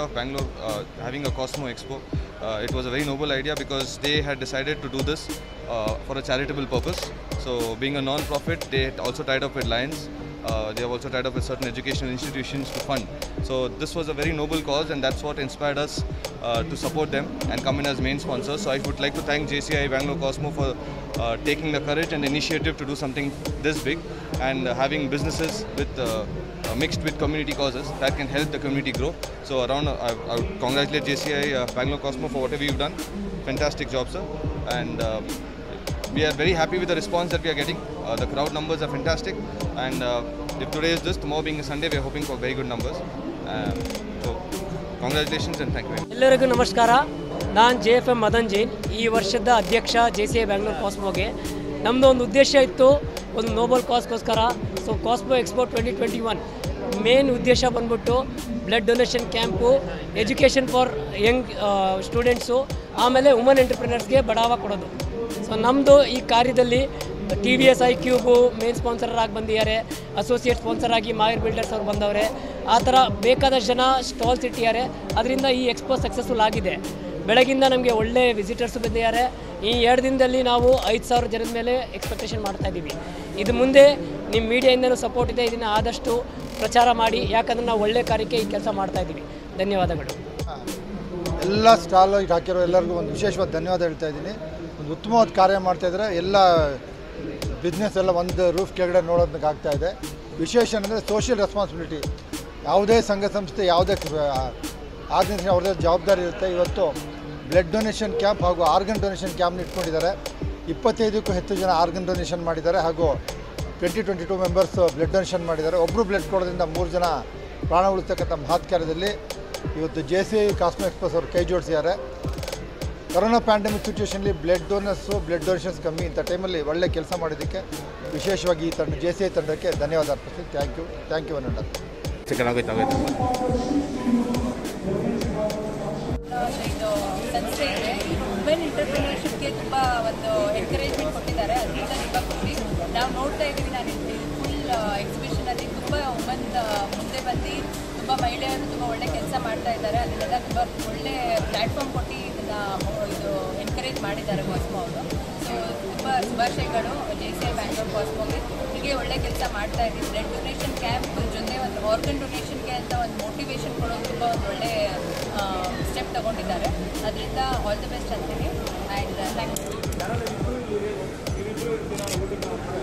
of Bangalore uh, having a Cosmo Expo. Uh, it was a very noble idea because they had decided to do this uh, for a charitable purpose. So, being a non-profit, they had also tied up with Lions. Uh, they have also tied up with certain educational institutions to fund. So this was a very noble cause, and that's what inspired us uh, to support them and come in as main sponsors. So I would like to thank JCI Bangalore Cosmo for uh, taking the courage and initiative to do something this big and uh, having businesses with uh, uh, mixed with community causes that can help the community grow. So around, uh, I, I would congratulate JCI uh, Bangalore Cosmo for whatever you've done. Fantastic job, sir. And uh, we are very happy with the response that we are getting. Uh, the crowd numbers are fantastic, and uh, if today is this, tomorrow being a Sunday, we are hoping for very good numbers. Um, so, congratulations and thank you. very much. ಎಲ್ಲರಿಗೂ ನಮಸ್ಕಾರ ನಾನು J F M Madan Jain ಈ ವರ್ಷದ ಅಧ್ಯಕ್ಷ J C I Bangalore ಕಾಸ್ಮೋಗೆ ನಮ್ಮದು ಒಂದು ಉದ್ದೇಶ ಇತ್ತು ಒಂದು ನೋಬಲ್ ಕಾಸ್ಗೋಸ್ಕರ so Cosmo Expo twenty twenty one main ಉದ್ದೇಶ ಬಂದ್ಬಿಟ್ಟು blood donation camp education for young students ಆಮೇಲೆ ವುಮನ್ ಎಂಟರ್ಪ್ರಿನರ್ಸ್ಗೆ ಬಡಾವ ಕೊಡೋದು ಸೊ ನಮ್ಮದು ಈ ಕಾರ್ಯದಲ್ಲಿ T V S I Qube main sponsor ಆಗಿ ಬಂದಿದ್ದಾರೆ ಅಸೋಸಿಯೇಟ್ ಸ್ಪಾನ್ಸರ್ ಆಗಿ ಮಾಯರ್ ಬಿಲ್ಡರ್ಸ್ ಅವ್ರು ಬಂದವ್ರೆ ಆ ಥರ ಬೇಕಾದಷ್ಟು ಜನ ಸ್ಟಾಲ್ಸ್ ಇಟ್ಟಿದ್ದಾರೆ ಅದರಿಂದ ಈ ಎಕ್ಸ್ಪೋ ಸಕ್ಸಸ್ಫುಲ್ ಆಗಿದೆ ಬೆಳಗಿಂದ ನಮಗೆ ಒಳ್ಳೆ ವಿಸಿಟರ್ಸ್ ಬಂದಿದ್ದಾರೆ ಈ ಎರಡು ದಿನದಲ್ಲಿ ನಾವು ಐದು ಸಾವಿರ ಜನದ ಮೇಲೆ ಎಕ್ಸ್ಪೆಕ್ಟೇಷನ್ ಮಾಡ್ತಾ ಇದ್ದೀವಿ ಇದು ಮುಂದೆ ನಿಮ್ಮ ಮೀಡಿಯಾಯಿಂದನೂ ಸಪೋರ್ಟ್ ಇದೆ ಇದನ್ನು ಆದಷ್ಟು ಪ್ರಚಾರ ಮಾಡಿ ಯಾಕಂದ್ರೆ ನಾವು ಒಳ್ಳೆ ಕಾರ್ಯಕ್ಕೆ ಈ ಕೆಲಸ ಮಾಡ್ತಾ ಇದ್ದೀವಿ ಧನ್ಯವಾದಗಳು ಎಲ್ಲ ಸ್ಟಾಲ್ ಈಗ ಹಾಕಿರೋ ಎಲ್ಲರಿಗೂ ಒಂದು ವಿಶೇಷವಾದ ಧನ್ಯವಾದ ಹೇಳ್ತಾ ಇದ್ದೀನಿ ಒಂದು ಉತ್ತಮವಾದ ಕಾರ್ಯ ಮಾಡ್ತಾ ಇದ್ದಾರೆ ಎಲ್ಲ ಬಿಸ್ನೆಸ್ ಎಲ್ಲ ಒಂದು ರೂಫ್ ಕೆಳಗಡೆ ನೋಡೋದಕ್ಕೆ ಆಗ್ತಾ ಇದೆ ವಿಶೇಷ ಅಂದರೆ ಸೋಷಿಯಲ್ ರೆಸ್ಪಾನ್ಸಿಬಿಲಿಟಿ ಯಾವುದೇ ಸಂಘ ಸಂಸ್ಥೆ ಯಾವುದೇ ಆರ್ಗನೈಸೇಷನ್ ಅವ್ರದ್ದೇ ಜವಾಬ್ದಾರಿ ಇರುತ್ತೆ ಇವತ್ತು ಬ್ಲಡ್ ಡೊನೇಷನ್ ಕ್ಯಾಂಪ್ ಹಾಗೂ ಆರ್ಗನ್ ಡೊನೇಷನ್ ಕ್ಯಾಂಪ್ನ ಇಟ್ಕೊಂಡಿದ್ದಾರೆ ಇಪ್ಪತ್ತೈದಕ್ಕೂ ಹೆಚ್ಚು ಜನ ಆರ್ಗನ್ ಡೊನೇಷನ್ ಮಾಡಿದ್ದಾರೆ ಹಾಗೂ twenty twenty two members blood donation ಮಾಡಿದ್ದಾರೆ ಒಬ್ಬರು ಬ್ಲಡ್ ಕೊಡೋದ್ರಿಂದ ಮೂರು ಜನ ಪ್ರಾಣ ಉಳಿಸ್ತಕ್ಕಂಥ ಮಹತ್ ಕಾರ್ಯದಲ್ಲಿ ಇವತ್ತು J C I Cosmo Express ಅವರು ಕೈ ಜೋಡಿಸಿದ್ದಾರೆ ಕೊರೋನಾ ಪ್ಯಾಂಡಮಿಕ್ ಸಿಚುವೇಷನ್ಲಿ ಬ್ಲಡ್ ಡೋನರ್ಸು ಬ್ಲಡ್ ಡೊನೇಷನ್ಸ್ ಕಮ್ಮಿ ಇಂಥ ಟೈಮಲ್ಲಿ ಒಳ್ಳೆ ಕೆಲಸ ಮಾಡಿದ್ದಕ್ಕೆ ವಿಶೇಷವಾಗಿ ಈ ತಂಡ ಜೆ ಸಿ ಐ ತಂಡಕ್ಕೆ ಧನ್ಯವಾದ ಅರ್ಪಿಸ್ತೀನಿ ಥ್ಯಾಂಕ್ ಯು ಥ್ಯಾಂಕ್ ಯು ಅನ್ನೋಣ ಚೆನ್ನಾಗೋಯ್ತು ಆಗೋಯ್ತು ಇದು ಸಂಸ್ಥೆ ಇದೆ ವುಮೆನ್ ಎಂಟರ್ಪ್ರಿನರ್ಶಿಪ್ಗೆ ತುಂಬ ಒಂದು ಎನ್ಕರೇಜ್ಮೆಂಟ್ ಕೊಟ್ಟಿದ್ದಾರೆ ಅದರಿಂದ ತುಂಬ ಖುಷಿ ನಾವು ನೋಡ್ತಾ ಇದ್ದೀವಿ ನಾನು ಫುಲ್ ಎಕ್ಸಿಬಿಷನಲ್ಲಿ ತುಂಬ ವುಮನ್ ಮುಂದೆ ಬಂದು ತುಂಬ ಮಹಿಳೆಯರು ತುಂಬ ಒಳ್ಳೆ ಕೆಲಸ ಮಾಡ್ತಾ ಇದ್ದಾರೆ ಅದನ್ನೆಲ್ಲ ತುಂಬ ಒಳ್ಳೆ ಪ್ಲ್ಯಾಟ್ಫಾರ್ಮ್ ಕೊಟ್ಟು ಇದನ್ನು ಇದು ಎನ್ಕರೇಜ್ ಮಾಡಿದ್ದಾರೆ ಕಾಸ್ಮೋ ಅವರು ಸೊ ತುಂಬ ಶುಭಾಶಯಗಳು ಜೆ ಸಿ ಐ ಬ್ಯಾಂಗ್ಳೂರ್ ಕಾಸ್ಮೋಗೆ ಹೀಗೆ ಒಳ್ಳೆ ಕೆಲಸ ಮಾಡ್ತಾ ಇದ್ದೀವಿ ಬ್ಲಡ್ ಡೊನೇಷನ್ ಕ್ಯಾಂಪ್ ಜೊತೆ ಒಂದು ಆರ್ಗನ್ ಡೊನೇಷನ್ಗೆ ಅಂತ ಒಂದು ಮೋಟಿವೇಶನ್ ಕೊಡೋದು ತುಂಬ ಒಂದು ಒಳ್ಳೆ ಸ್ಟೆಪ್ ತಗೊಂಡಿದ್ದಾರೆ ಅದರಿಂದ ಆಲ್ ದಿ ಬೆಸ್ಟ್ ಅಂತೀನಿ ಆ್ಯಂಡ್ ಥ್ಯಾಂಕ್ ಯು